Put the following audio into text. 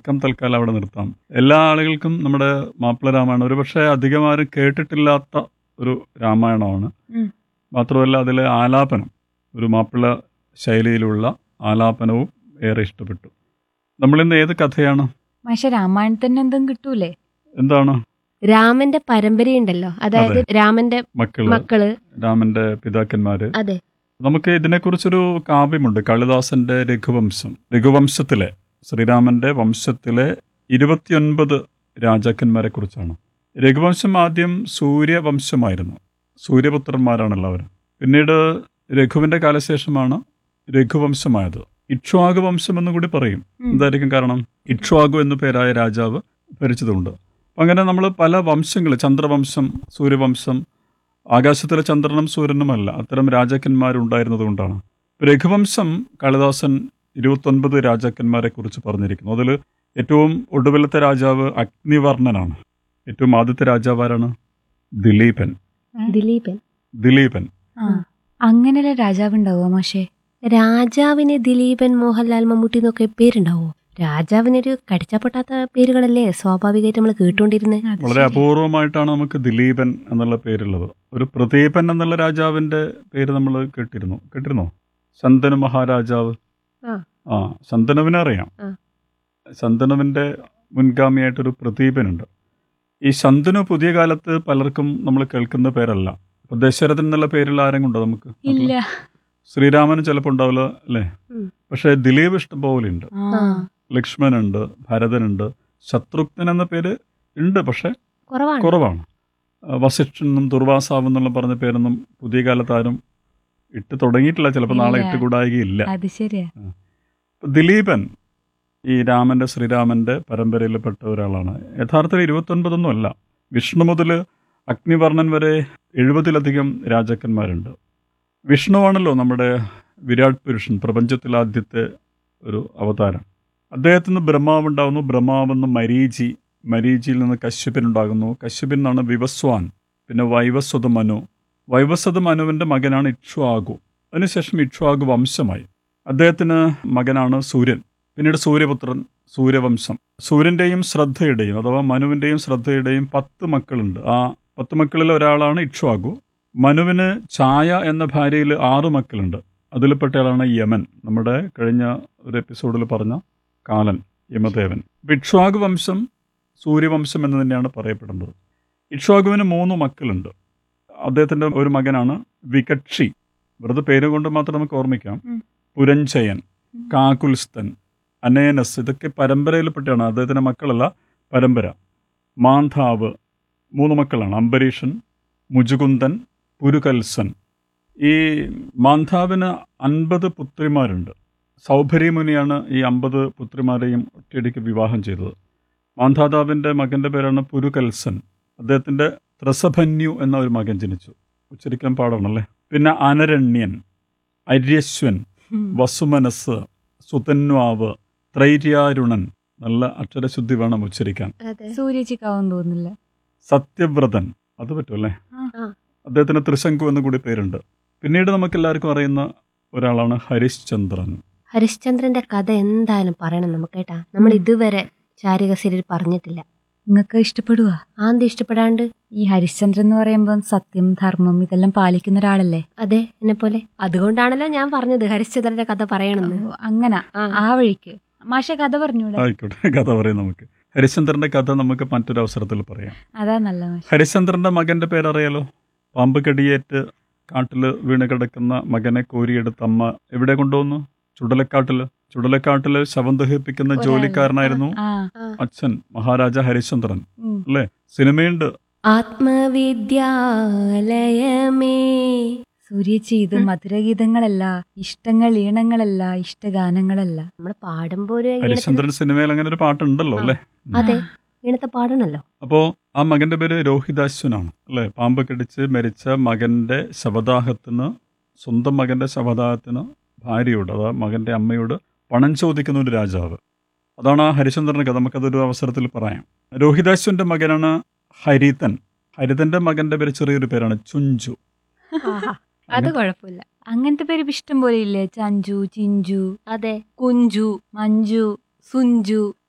തർക്കം തൽക്കാലം അവിടെ നിർത്താം എല്ലാ ആളുകൾക്കും നമ്മുടെ മാപ്പിള രാമായണം ഒരുപക്ഷെ അധികം ആരും കേട്ടിട്ടില്ലാത്ത ഒരു രാമായണമാണ് ഉം. മാത്രമല്ല അതിലെ ആലാപനം ഒരു മാപ്പിള ശൈലിയിലുള്ള ആലാപനവും ഏറെ ഇഷ്ടപ്പെട്ടു നമ്മളിന്ന് ഏത് കഥയാണ് പക്ഷെ രാമായണത്തിന് എന്തും കിട്ടൂലേ എന്താണ് രാമന്റെ പരമ്പരയുണ്ടല്ലോ അതായത് രാമന്റെ മക്കള് മക്കള് രാമന്റെ പിതാക്കന്മാര് അതെ നമുക്ക് ഇതിനെക്കുറിച്ചൊരു കാവ്യമുണ്ട് കാളിദാസന്റെ രഘുവംശം രഘുവംശത്തിലെ ശ്രീരാമന്റെ വംശത്തിലെ ഇരുപത്തിയൊൻപത് രാജാക്കന്മാരെ കുറിച്ചാണ് രഘുവംശം ആദ്യം സൂര്യവംശമായിരുന്നു സൂര്യപുത്രന്മാരാണ് എല്ലാവരും പിന്നീട് രഘുവിന്റെ കാലശേഷമാണ് രഘുവംശമായത് ഇക്ഷ്വാകു വംശം എന്ന് കൂടി പറയും ഉം. എന്തായിരിക്കും കാരണം ഇക്ഷ്വാകു എന്നു പേരായ രാജാവ് ഭരിച്ചതുകൊണ്ട് അപ്പം അങ്ങനെ നമ്മൾ പല വംശങ്ങൾ ചന്ദ്രവംശം സൂര്യവംശം ആകാശത്തിലെ ചന്ദ്രനും സൂര്യനുമല്ല അത്തരം രാജാക്കന്മാരുണ്ടായിരുന്നത് കൊണ്ടാണ് രഘുവംശം കാളിദാസൻ ഇരുപത്തൊൻപത് രാജാക്കന്മാരെ കുറിച്ച് പറഞ്ഞിരിക്കുന്നു അതിൽ ഏറ്റവും ഒടുവിലത്തെ രാജാവ് അഗ്നിവർണ്ണനാണ് ഏറ്റവും ആദ്യത്തെ രാജാവ് ആരാണ് ദിലീപൻ ദിലീപൻ ദിലീപൻ ആ അങ്ങനെയുള്ള രാജാവ് ഉണ്ടാവുക മാഷേ രാജാവിന് ദിലീപൻ മോഹൻലാൽ മമ്മൂട്ടി എന്നൊക്കെ പേരുണ്ടാവോ രാജാവിനൊരു കടിച്ചപ്പൊട്ടാത്ത പേരുകളല്ലേ സ്വാഭാവികമായിട്ട് നമ്മൾ കേട്ടുകൊണ്ടിരുന്നത് അത് വളരെ ശരിയാ. അപൂർവമായിട്ടാണ് നമുക്ക് ദിലീപൻ എന്നുള്ള പേരുള്ളത് ഒരു പ്രദീപൻ എന്നുള്ള രാജാവിന്റെ പേര് നമ്മൾ കേട്ടിരുന്നു കേട്ടിരുന്നോ ശന്തനു മഹാരാജാവ് ആ. ആ ശന്തനുവിനെ അറിയാം ആ. ശന്തനുവിന്റെ മുൻഗാമിയായിട്ടൊരു പ്രദീപനുണ്ട് ഈ ശന്തനു പുതിയ കാലത്ത് പലർക്കും നമ്മൾ കേൾക്കുന്ന പേരല്ല ഇപ്പൊ ദശരഥൻ എന്നുള്ള പേരിൽ ആരെങ്കിലും ഉണ്ടോ നമുക്ക് ഇല്ല ശ്രീരാമന് ചിലപ്പോൾ ഉണ്ടാവില്ല അല്ലേ ഉം. പക്ഷേ ദിലീപ് ഇഷ്ടം പോലെ ഉണ്ട് ആ. ലക്ഷ്മണനുണ്ട് ഭരതനുണ്ട് ശത്രുഘ്നൻ എന്ന പേര് ഉണ്ട് പക്ഷെ കുറവാണ് കുറവാണ് ആ, വസിഷ്ഠൻ എന്നും ദുർവാസാവ് എന്നുള്ള പറഞ്ഞ പേരൊന്നും പുതിയ കാലത്ത് ആരും ഇട്ട് തുടങ്ങിയിട്ടില്ല ചിലപ്പോൾ നാളെ ഇല്ല. ഇട്ടുകൂടായികയില്ല അത് ശരിയാ ഇപ്പൊ ദിലീപൻ ഈ രാമന്റെ ശ്രീരാമന്റെ പരമ്പരയിൽപ്പെട്ട ഒരാളാണ് യഥാർത്ഥത്തിൽ ഇരുപത്തൊൻപതൊന്നും അല്ല വിഷ്ണു മുതൽ അഗ്നിവർണ്ണൻ വരെ എഴുപതിലധികം രാജാക്കന്മാരുണ്ട് വിഷ്ണുവാണല്ലോ നമ്മുടെ വിരാട് പുരുഷൻ പ്രപഞ്ചത്തിലെ ആദ്യത്തെ ഒരു അവതാരം അദ്ദേഹത്തിൽ നിന്ന് ബ്രഹ്മാവ് ഉണ്ടാകുന്നു ബ്രഹ്മാവിൽ നിന്ന് മരീചി മരീചിയിൽ നിന്ന് കശ്യപൻ ഉണ്ടാകുന്നു കശ്യപൻ നിന്നാണ് വിവസ്വാൻ പിന്നെ വൈവസ്വത മനു വൈവസ്വത മനുവിൻ്റെ മകനാണ് ഇക്ഷ്വാകു അതിനുശേഷം ഇക്ഷ്വാകു വംശമായി അദ്ദേഹത്തിന് മകനാണ് സൂര്യൻ പിന്നീട് സൂര്യപുത്രൻ സൂര്യവംശം സൂര്യൻ്റെയും ശ്രദ്ധയുടെയും അഥവാ മനുവിൻ്റെയും ശ്രദ്ധയുടെയും പത്ത് മക്കളുണ്ട് ആ പത്ത് മക്കളിൽ ഒരാളാണ് ഇക്ഷ്വാകു മനുവിന് ഛായ എന്ന ഭാര്യയിൽ ആറ് മക്കളുണ്ട് അതിൽപ്പെട്ടയാളാണ് യമൻ നമ്മുടെ കഴിഞ്ഞ ഒരു എപ്പിസോഡിൽ പറഞ്ഞ കാലൻ യമദേവൻ ഇപ്പം ഇക്ഷ്വാകു വംശം സൂര്യവംശം എന്ന് തന്നെയാണ് പറയപ്പെടുന്നത് ഇക്ഷ്വാകുവിന് മൂന്ന് മക്കളുണ്ട് അദ്ദേഹത്തിൻ്റെ ഒരു മകനാണ് വികക്ഷി വെറുതെ പേര് കൊണ്ട് മാത്രം നമുക്ക് ഓർമ്മിക്കാം ഉം. പുരഞ്ചയൻ കാകുൽസ്തൻ അനേനസ് ഇതൊക്കെ പരമ്പരയിൽപ്പെട്ടാണ് അദ്ദേഹത്തിൻ്റെ മക്കളല്ല പരമ്പര മാന്ധാവ് മൂന്ന് മക്കളാണ് അംബരീഷൻ മുജുകുന്ദൻ പുരുകൽസൻ ഈ മാന്ധാവിന് അൻപത് പുത്രിമാരുണ്ട് സൗഭരി മുനിയാണ് ഈ അമ്പത് പുത്രിമാരെയും ഒറ്റയടിക്ക് വിവാഹം ചെയ്തത് മാന്ധാതാവിൻ്റെ മകൻ്റെ പേരാണ് പുരുകൽസൻ അദ്ദേഹത്തിൻ്റെ ത്രസഭന്യു എന്ന ഒരു മകൻ ജനിച്ചു ഉച്ചരിക്കാൻ പാടാണല്ലേ പിന്നെ അനരണ്യൻ അര്യശ്വൻ ഉം. വസുമനസ് സുതന്വാവ് ത്രൈര്യാരുണൻ നല്ല അക്ഷരശുദ്ധി വേണം ഉച്ചരിക്കാൻ അതെ സൂര്യച്ചിക്കാവും തോന്നുന്നില്ല സത്യവ്രതൻ അത് പറ്റുമല്ലേ ആ. ആ. അദ്ദേഹത്തിന് ത്രിശങ്കു എന്ന് കൂടി പേരുണ്ട് പിന്നീട് നമുക്ക് എല്ലാവർക്കും അറിയുന്ന ഒരാളാണ് ഹരിശ്ചന്ദ്രൻ ഹരിശ്ചന്ദ്രന്റെ കഥ എന്തായാലും പറയണം നമുക്ക് കേട്ടാ നമ്മൾ ഉം. ഇതുവരെ ചാരിക സീരിയൽ പറഞ്ഞിട്ടില്ല നിങ്ങൾക്ക് ഇഷ്ടപ്പെടുക ആന്ത് ഇഷ്ടപ്പെടാണ്ട് ഈ ഹരിശ്ചന്ദ്രൻ എന്ന് പറയുമ്പോൾ സത്യം ധർമ്മം ഇതെല്ലാം പാലിക്കുന്ന ഒരാളല്ലേ അതെ എന്നെ പോലെ അതുകൊണ്ടാണല്ലോ ഞാൻ പറഞ്ഞത് ഹരിശ്ചന്ദ്രന്റെ കഥ പറയണമെന്ന് ഓ, അങ്ങനെ ആ. ആ വഴിക്ക് മാഷ കഥ പറഞ്ഞൂടെ ആയിക്കോട്ടെ കഥ പറയാം നമുക്ക് ഹരിശ്ചന്ദ്രന്റെ കഥ നമുക്ക് മറ്റൊരു അവസരത്തിൽ പറയാം അതാ നല്ല മാഷ ഹരിശ്ചന്ദ്രന്റെ മകന്റെ പേരറിയാലോ പാമ്പ് കടിയേറ്റ് കാട്ടിൽ വീണ് കിടക്കുന്ന മകനെ കോരിയെടുത്ത് അമ്മ എവിടെ കൊണ്ടുവന്നു ചുടലക്കാട്ടില് ചുടലക്കാട്ടില് ശവം ദഹിപ്പിക്കുന്ന ഒരാള്. ജോലിക്കാരനായിരുന്നു ആ അച്ഛൻ മഹാരാജ ഹരിശ്ചന്ദ്രൻ ഉം. അല്ലേ സിനിമയുണ്ട് ആത്മവിദ്യാലയമേ സൂര്യച്ചി ഇത് മധുരഗീതങ്ങളല്ല ഇഷ്ടങ്ങൾ ഈണങ്ങളല്ല ഇഷ്ടഗാനങ്ങളല്ല നമ്മൾ പാടുമ്പോ ഒരു ഈണത്തിന് ഹരിശ്ചന്ദ്രൻ സിനിമയിൽ അങ്ങനെ ഒരു പാട്ടുണ്ടല്ലോ അല്ലേ അതെ. ആ. ഈണത്തെ പാടണല്ലോ അപ്പോൾ ആ മകന്റെ പേര് രോഹിതാശ്വനാണ് അല്ലേ പാമ്പ് കടിച്ച് മരിച്ച മകന്റെ ശവദാഹത്തിന് സ്വന്തം മകന്റെ ശവദാഹത്തിന് ഭാര്യയോട് അതാ മകന്റെ അമ്മയോട് പണം ചോദിക്കുന്ന ഒരു രാജാവ് അതാണ് ആ ഹരിചന്ദ്രന്റെ കഥ നമുക്കതൊരു അവസരത്തിൽ പറയാം രോഹിതാശ്വന്റെ മകനാണ് ഹരിതൻ ഹരിതന്റെ മകന്റെ പേര് ചെറിയൊരു പേരാണ് ചുഞ്ചു അത് കുഴപ്പമില്ല അങ്ങനത്തെ പേര് ഇപ്പം ഇഷ്ടം പോലെ ഇല്ലേ ചഞ്ചു ചിഞ്ചു അതെ കുഞ്ചു മഞ്ജു സുഞ്ചു